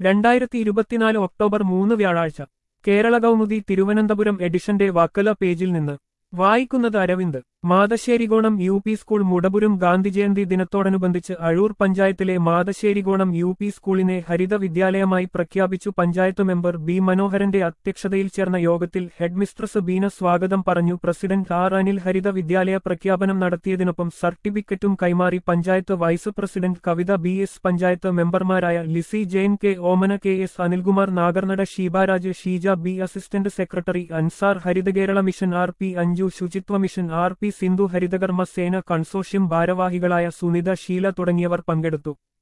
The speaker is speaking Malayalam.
രണ്ടായിരത്തി ഇരുപത്തിനാല് ഒക്ടോബർ മൂന്ന് വ്യാഴാഴ്ച കേരള കൗമുദി തിരുവനന്തപുരം എഡിഷന്റെ വാക്കല പേജിൽ നിന്ന് വായിക്കുന്നത് Aravind Mathasserikonam U P school Mudapuram Gandhi Jayanti ദിനത്തോടനുബന്ധിച്ച് അഴൂർ പഞ്ചായത്തിലെ മാതശ്ശേരികോണം യു പി സ്കൂളിനെ ഹരിത വിദ്യാലയമായി പ്രഖ്യാപിച്ചു പഞ്ചായത്ത് മെമ്പർ ബി മനോഹരന്റെ അധ്യക്ഷതയിൽ ചേർന്ന യോഗത്തിൽ ഹെഡ്മിസ്ട്രസ് ബീന സ്വാഗതം പറഞ്ഞു പ്രസിഡന്റ് ആർ അനിൽ ഹരിത വിദ്യാലയ പ്രഖ്യാപനം നടത്തിയതിനൊപ്പം സർട്ടിഫിക്കറ്റും കൈമാറി panchayat vice president Kavitha B S panchayat മെമ്പർമാരായ Lizy Jain K Omana K S Anilkumar Nagarnada Sheebaraj Sheeja B assistant secretary Ansar Harithakerala mission R P Anju ശുചിത്വ mission R P Sindhu Harithakarma Sena consortium ഭാരവാഹികളായ സുനിത ഷീല തുടങ്ങിയവർ പങ്കെടുത്തു